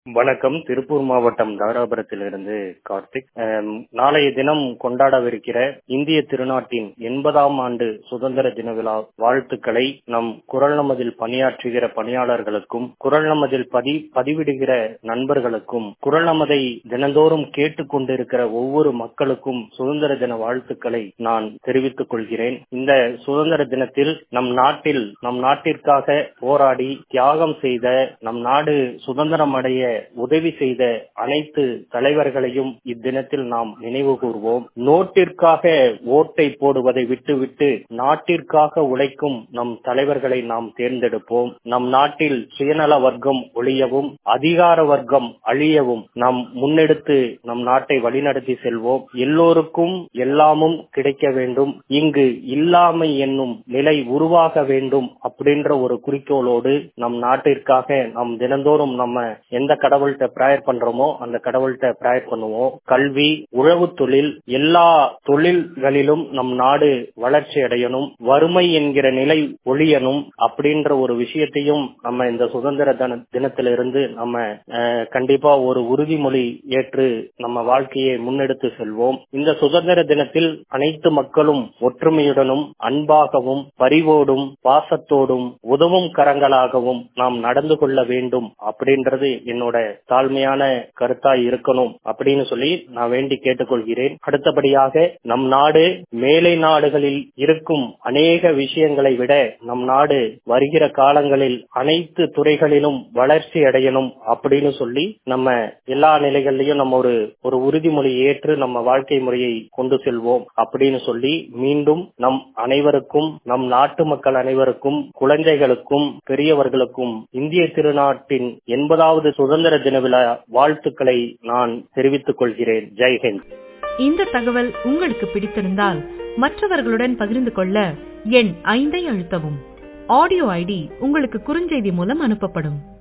வணக்கம் திருப்பூர் மாவட்டம் தாராபுரத்திலிருந்து கார்த்திக் அம், நாளைய தினம் கொண்டாடவிருக்கிற இந்திய திருநாட்டின் எண்பதாம் ஆண்டு சுதந்திர தின விழா வாழ்த்துக்களை நம் குரல் நமதில் பணியாற்றுகிற பணியாளர்களுக்கும் குரல் நமதில் பதி பதிவிடுகிற நண்பர்களுக்கும் குரல் நமதை தினந்தோறும் கேட்டுக்கொண்டிருக்கிற ஒவ்வொரு மக்களுக்கும் சுதந்திர தின வாழ்த்துக்களை நான் தெரிவித்துக் கொள்கிறேன் இந்த சுதந்திர தினத்தில் நம் நாட்டில் நம் நாட்டிற்காக போராடி தியாகம் செய்த நம் நாடு சுதந்திரம் அடைய உதவி செய்த அனைத்து தலைவர்களையும் இத்தினத்தில் நாம் நினைவு கூர்வோம் நோட்டிற்காக ஓட்டை போடுவதை விட்டுவிட்டு நாட்டிற்காக உழைக்கும் நம் தலைவர்களை நாம் தேர்ந்தெடுப்போம் நம் நாட்டில் சுயநல வர்க்கம் ஒழியவும் அதிகார வர்க்கம் அழியவும் நாம் முன்னெடுத்து நம் நாட்டை வழிநடத்தி செல்வோம் எல்லோருக்கும் எல்லாமும் கிடைக்க வேண்டும் இங்கு இல்லாமை என்னும் நிலை உருவாக வேண்டும் அப்படின்ற ஒரு குறிக்கோளோடு நம் நாட்டிற்காக நாம் தினந்தோறும் நம்ம எந்த கடவுள்கிட்ட பிரேயர் பண்றோமோ அந்த கடவுள்கிட்ட பிரேயர் பண்ணுவோம் கல்வி உழவு தொழில் எல்லா தொழில்களிலும் நம் நாடு வளர்ச்சி அடையணும் வறுமை என்கிற நிலை ஒழியணும் அப்படின்ற ஒரு விஷயத்தையும் நம்ம இந்த சுதந்திர தின தினத்திலிருந்து நம்ம அஹ், கண்டிப்பா ஒரு உறுதிமொழி ஏற்று நம்ம வாழ்க்கையை முன்னெடுத்து செல்வோம் இந்த சுதந்திர தினத்தில் அனைத்து மக்களும் ஒற்றுமையுடனும் அன்பாகவும் பரிவோடும் பாசத்தோடும் உதவும் கரங்களாகவும் நாம் நடந்து கொள்ள வேண்டும் அப்படின்றது என்னோட தாழ்மையான கருத்தா இருக்கணும் அப்படின்னு சொல்லி நான் வேண்டி கேட்டுக்கொள்கிறேன் அடுத்தபடியாக நம் நாடு மேலை நாடுகளில் இருக்கும் அநேக விஷயங்களை விட நம் நாடு வருகிற காலங்களில் அனைத்து துறைகளிலும் வளர்ச்சி அடையணும் அப்படின்னு சொல்லி நம்ம எல்லா நிலைகளிலையும் நம்ம ஒரு ஒரு உறுதிமொழி ஏற்று நம்ம வாழ்க்கை முறையை கொண்டு செல்வோம் அப்படின்னு சொல்லி மீண்டும் நம் அனைவருக்கும் நம் நாட்டு மக்கள் அனைவருக்கும் குழந்தைகளுக்கும் பெரியவர்களுக்கும் இந்திய திருநாட்டின் எண்பதாவது சுதந்திர தின விழா வாழ்த்துக்களை நான் தெரிவித்துக் கொள்கிறேன் ஜெய்ஹிந்த் இந்த தகவல் உங்களுக்கு பிடித்திருந்தால் மற்றவர்களுடன் பகிர்ந்து கொள்ள எண் ஐந்தை அழுத்தவும் ஆடியோ ஐடி உங்களுக்கு குறுஞ்செய்தி மூலம் அனுப்பப்படும்